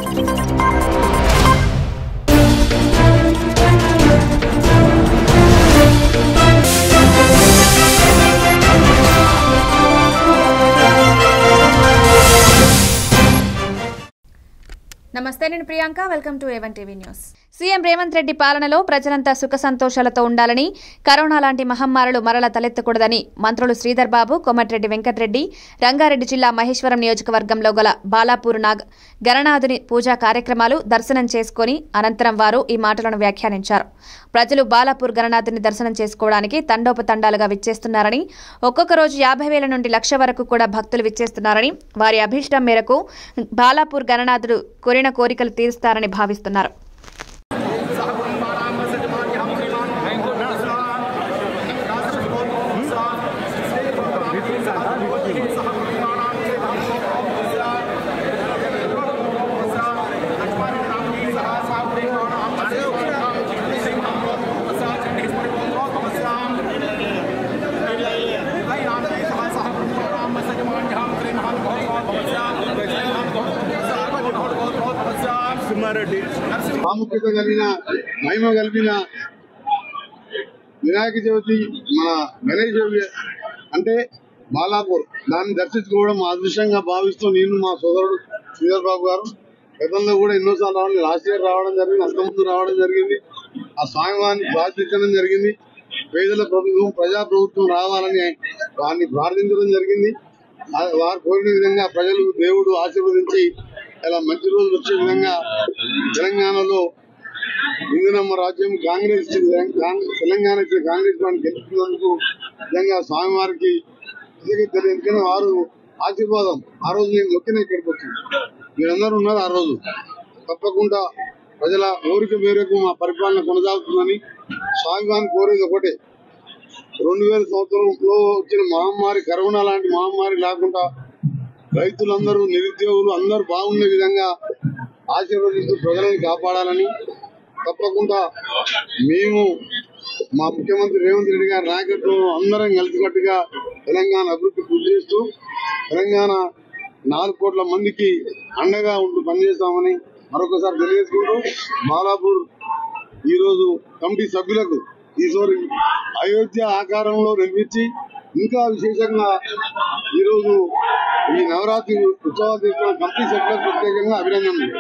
నమస్తే నేను Priyanka welcome to A one TV news CM Revanth Reddy పాలనలో ప్రజలంతా సుఖ సంతోషాలతో ఉండాలని కరోనా లాంటి మహమ్మారులు మరల తలెత్తకూడదని మంత్రులు శ్రీధర్ బాబు కోమటిరెడ్డి వెంకటరెడ్డి రంగారెడ్డి జిల్లా మహేశ్వరం నియోజకవర్గంలో గల బాలాపూర్ నాగ్ గణనాథుని పూజా కార్యక్రమాలు దర్శనం చేసుకుని అనంతరం వారు ఈ మాటలను వ్యాఖ్యానించారు ప్రజలు బాలాపూర్ గణనాథుని దర్శనం చేసుకోవడానికి తండోపతండాలుగా విచ్చేస్తున్నారని ఒక్కొక్క రోజు యాభై వేల నుండి లక్ష వరకు కూడా భక్తులు విచ్చేస్తున్నారని వారి అభీష్టం మేరకు బాలాపూర్ గణనాథుడు కోరిన కోరికలు తీరుస్తారని భావిస్తున్నారు నరసింహారెడ్డి ప్రాముఖ్యత కలిగిన మహిమ కలిగిన వినాయక చవితి మన గణేష్ చవితి అంటే బాలాపూర్ దాన్ని దర్శించుకోవడం మా అదృష్టంగా భావిస్తూ నేను మా సోదరుడు శ్రీధర్ బాబు గారు గతంలో కూడా ఎన్నోసార్లు రావడం లాస్ట్ ఇయర్ రావడం జరిగింది అంతకుముందు రావడం జరిగింది ఆ స్వామివారిని ప్రార్థించడం జరిగింది పేదల ప్రభుత్వం ప్రజా ప్రభుత్వం రావాలని వారిని ప్రార్థించడం జరిగింది ఆ- వారు కోరిన విధంగా ప్రజలు దేవుడు ఆశీర్వదించి ఇలా మంచి రోజులు వచ్చే విధంగా తెలంగాణలో ఇందిరమ్మ రాజ్యం కాంగ్రెస్ కాంగ్రెస్- తెలంగాణ ఇచ్చిన కాంగ్రెస్ పార్టీ గెలుస్తున్నందుకు నిజంగా స్వామివారికి కృతజ్ఞతలు తెలియదు వారు ఆశీర్వాదం ఆ రోజు నేను మొక్కిన ఇక్కడికి వచ్చింది మీరందరూ ఉన్నారు ఆ రోజు తప్పకుండా ప్రజల కోరిక మేరకు మా పరిపాలన కొనసాగుతుందని స్వామివారిని కోరేది ఒకటే రెండు వేల సంవత్సరంలో వచ్చిన మహమ్మారి కరోనా లాంటి మహమ్మారి లేకుండా రైతులందరూ నిరుద్యోగులు అందరూ బాగుండే విధంగా ఆశీర్వదిస్తూ ప్రజలను కాపాడాలని తప్పకుండా మేము మా ముఖ్యమంత్రి రేవంత్ రెడ్డి గారి నాయకత్వంలో అందరం కలిసికట్టుగా తెలంగాణ అభివృద్ధి కృషి చేస్తూ తెలంగాణ నాలుగు కోట్ల మందికి అండగా ఉంటూ పనిచేస్తామని మరొకసారి తెలియజేసుకుంటూ బాలాపూర్ ఈరోజు కమిటీ సభ్యులకు ఈసారి అయోధ్య ఆకారంలో నిర్మించి ఇంకా విశేషంగా ఈరోజు ఈ నవరాత్రి ఉత్సవాలు తీసుకున్న కమిటీ సభ్యులకు ప్రత్యేకంగా అభినందనలు